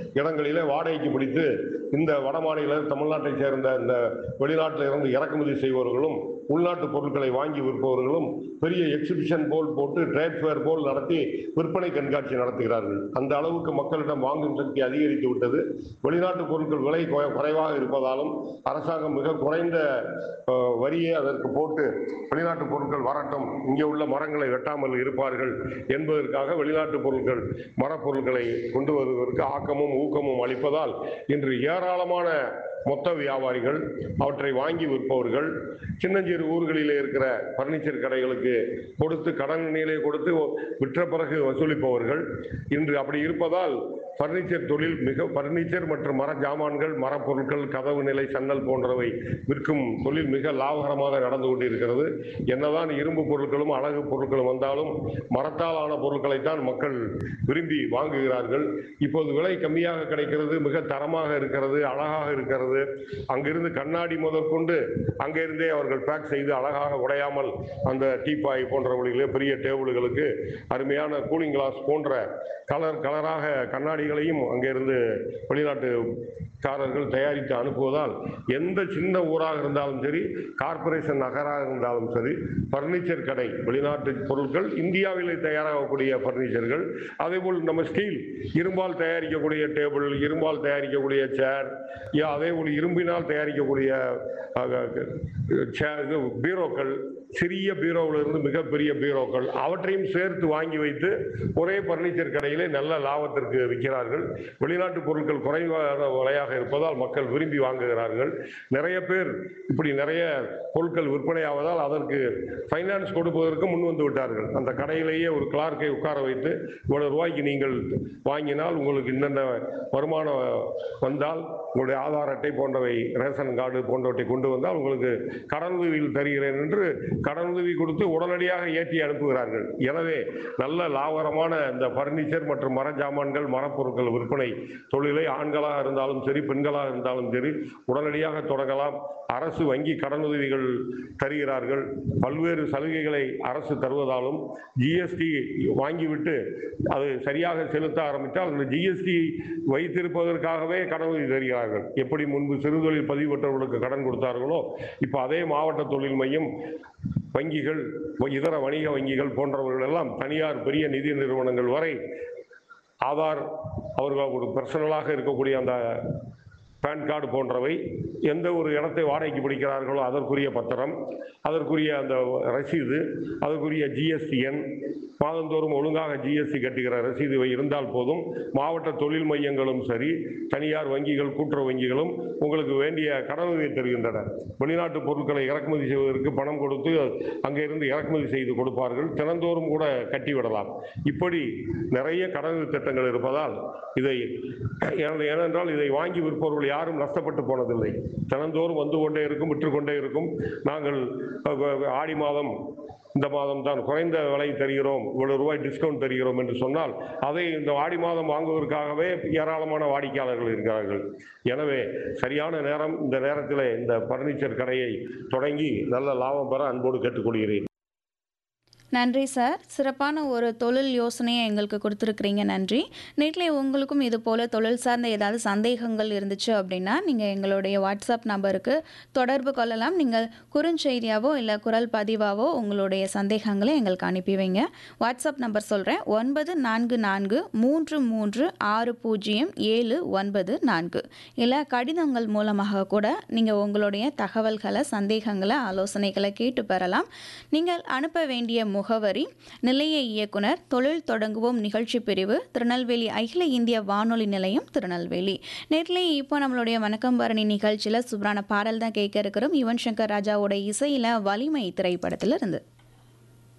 இடங்களிலே வாடகைக்கு பிடித்து இந்த வட மாநில தமிழ்நாட்டை சேர்ந்த இந்த வெளிநாட்டில் இருந்து இறக்குமதி செய்பவர்களும் உள்நாட்டு பொருட்களை வாங்கி விற்பவர்களும் பெரிய எக்ஸிபிஷன் போல் போட்டு ட்ரேட் ஃபேர் போல் நடத்தி விற்பனை கண்காட்சி நடத்துகிறார்கள் அந்த அளவுக்கு மக்களிடம் வாங்கும் சக்தி அதிகரித்து விட்டது வெளிநாட்டு பொருட்கள் விலை குறை- குறைவாக இருப்பதாலும் அரசாங்கம் மிக குறைந்த அஹ், வரியை அதற்கு போட்டு வெளிநாட்டு பொருட்கள் வரட்டும் இங்கே உள்ள மரங்களை வெட்டாமல் இருப்பார்கள் என்பதற்காக வெளிநாட்டு பொருட்கள் மரப்பொருட்களை கொண்டு வருவதற்கு ஆக்கமும் ஊக்கமும் அளிப்பதால் இன்று ஏராளமான மொத்த வியாபாரிகள் அவற்றை வாங்கி விற்பவர்கள் சின்னஞ்சிறு ஊர்களிலே இருக்கிற பர்னிச்சர் கடைகளுக்கு கொடுத்து கடனிலே கொடுத்து விற்ற பிறகு வசூலிப்பவர்கள் இன்று அப்படி இருப்பதால் பர்னிச்சர் தொழில் மிக பர்னிச்சர் மற்றும் மர ஜாமான்கள் மரப்பொருட்கள் கதவு நிலை சன்னல் போன்றவை விற்கும் தொழில் மிக லாபகரமாக நடந்து கொண்டிருக்கிறது என்னதான் இரும்பு பொருட்களும் அழகு பொருட்களும் வந்தாலும் மரத்தால் ஆன பொருட்களைத்தான் மக்கள் விரும்பி வாங்குகிறார்கள் இப்போது விலை கம்மியாக கிடைக்கிறது மிக தரமாக இருக்கிறது அழகாக இருக்கிறது அங்கிருந்து கண்ணாடி முதற்கொண்டு அங்கிருந்தே அவர்கள் பேக் செய்து அழகாக உடையாமல் அந்த டீப்பாய் போன்றவர்களிலே பெரிய டேபிள்களுக்கு அருமையான கூலிங் கிளாஸ் போன்ற கலர் கலராக கண்ணாடிகளையும் அங்கிருந்து வெளிநாட்டு காரர்கள் தயாரித்து அனுப்புவதால் எந்த சின்ன ஊராக இருந்தாலும் சரி கார்ப்பரேஷன் நகராக இருந்தாலும் சரி பர்னிச்சர் கடை வெளிநாட்டு பொருட்கள் இந்தியாவிலே தயாராகக்கூடிய பர்னிச்சர்கள் அதேபோல் நம்ம ஸ்டீல் இரும்பால் தயாரிக்கக்கூடிய டேபிள் இரும்பால் தயாரிக்கக்கூடிய சேர் அதே போல் இரும்பினால் தயாரிக்கக்கூடிய அஹ், chair, இது பீரோக்கள் சிறிய பீரோவிலிருந்து மிகப்பெரிய பீரோக்கள் அவற்றையும் சேர்த்து வாங்கி வைத்து ஒரே பர்னிச்சர் கடையிலே நல்ல லாபத்திற்கு விற்கிறார்கள் வெளிநாட்டு பொருட்கள் குறைவான விலையாக இருப்பதால் மக்கள் விரும்பி வாங்குகிறார்கள் நிறைய பேர் இப்படி நிறைய பொருட்கள் விற்பனையாவதால் அதற்கு ஃபைனான்ஸ் கொடுப்பதற்கு முன் வந்து விட்டார்கள் அந்த கடையிலேயே ஒரு கிளார்க்கை உட்கார வைத்து இவ்வளவு ரூபாய்க்கு நீங்கள் வாங்கினால் உங்களுக்கு இன்னென்ன வருமானம் வந்தால் உங்களுடைய ஆதார் அட்டை போன்றவை ரேஷன் கார்டு போன்றவற்றை கொண்டு வந்தால் உங்களுக்கு கடனுதவியில் தருகிறேன் என்று கடனுதவி கொடுத்து உடனடியாக ஏற்றி அனுப்புகிறார்கள் எனவே நல்ல லாபகரமான இந்த பர்னிச்சர் மற்றும் மர ஜாமான்கள் மரப்பொருட்கள் விற்பனை தொழிலை ஆண்களாக இருந்தாலும் சரி பெண்களாக இருந்தாலும் சரி உடனடியாக தொடங்கலாம் அரசு வங்கி கடனுதவிகள் தருகிறார்கள் பல்வேறு சலுகைகளை அரசு தருவதாலும் ஜிஎஸ்டி வாங்கிவிட்டு அது சரியாக செலுத்த ஆரம்பித்தால் அந்த ஜிஎஸ்டி வைத்திருப்பதற்காகவே கடனுதவி தருகிறார்கள் எப்படி முன்பு சிறுதொழில் பதிவு பெற்றவர்களுக்கு கடன் கொடுத்தார்களோ இப்போ அதே மாவட்ட தொழில் மையம் வங்கிகள் இதர வணிக வங்கிகள் போன்றவர்கள் எல்லாம் தனியார் பெரிய நிதி நிறுவனங்கள் வரை ஆதார் அவர்கள் ஒரு பர்சனலாக இருக்கக்கூடிய அந்த பேன் கார்டு போன்றவை எந்த ஒரு இடத்தை வாடகைக்கு பிடிக்கிறார்களோ அதற்குரிய பத்திரம் அதற்குரிய அந்த ரசீது அதற்குரிய ஜிஎஸ்டி எண் மாதந்தோறும் ஒழுங்காக ஜிஎஸ்டி கட்டுகிற ரசீது இருந்தால் போதும் மாவட்ட தொழில் மையங்களும் சரி தனியார் வங்கிகள் கூட்டுறவு வங்கிகளும் உங்களுக்கு வேண்டிய கடனுதவி தருகின்றன வெளிநாட்டு பொருட்களை இறக்குமதி செய்வதற்கு பணம் கொடுத்து அங்கே இருந்து இறக்குமதி செய்து கொடுப்பார்கள் தினந்தோறும் கூட கட்டிவிடலாம் இப்படி நிறைய கடனுதவி திட்டங்கள் இருப்பதால் இதை ஏன- ஏனென்றால் இதை வாங்கி விற்பவர்கள் யாரும் நஷ்டப்பட்டு போனதில்லை தினந்தோறும் வந்து கொண்டே இருக்கும் விற்று கொண்டே இருக்கும் நாங்கள் அஹ், ஆடி மாதம் இந்த மாதம் தான் குறைந்த விலை தருகிறோம் இவ்வளவு ரூபாய் டிஸ்கவுண்ட் தருகிறோம் என்று சொன்னால் அதை இந்த ஆடி மாதம் வாங்குவதற்காகவே ஏராளமான வாடிக்கையாளர்கள் இருக்கிறார்கள் எனவே சரியான நேரம் இந்த நேரத்தில் இந்த பர்னிச்சர் கடையை தொடங்கி நல்ல லாபம் பெற அன்போடு கேட்டுக்கொள்கிறேன் நன்றி சார் சிறப்பான ஒரு தொழில் யோசனையை எங்களுக்கு கொடுத்துருக்குறீங்க நன்றி நேற்றிலே உங்களுக்கும் இது போல் தொழில் சார்ந்த ஏதாவது சந்தேகங்கள் இருந்துச்சு அப்படின்னா நீங்கள் எங்களுடைய வாட்ஸ்அப் நம்பருக்கு தொடர்பு கொள்ளலாம் நீங்கள் குறுஞ்செய்தியாவோ இல்லை குரல் பதிவாவோ உங்களுடைய சந்தேகங்களை எங்களுக்கு அனுப்பி வைங்க வாட்ஸ்அப் நம்பர் சொல்கிறேன் ஒன்பது நான்கு நான்கு மூன்று மூன்று ஆறு பூஜ்ஜியம் ஏழு ஒன்பது நான்கு இல்லை கடிதங்கள் மூலமாக கூட நீங்கள் உங்களுடைய தகவல்களை சந்தேகங்களை ஆலோசனைகளை கேட்டு பெறலாம் நீங்கள் அனுப்ப வேண்டிய முகவரி நிலைய இயக்குனர் தொழில் தொடங்குவோம் நிகழ்ச்சி பிரிவு திருநெல்வேலி அகில இந்திய வானொலி நிலையம் திருநெல்வேலி நேரிலே இப்போ நம்மளுடைய வணக்கம் பரணி நிகழ்ச்சியில் சூப்பரான பாடல் தான் கேட்க இருக்கிறோம் யுவன் சங்கர் ராஜாவோட இசையில் வலிமை திரைப்படத்தில் இருந்து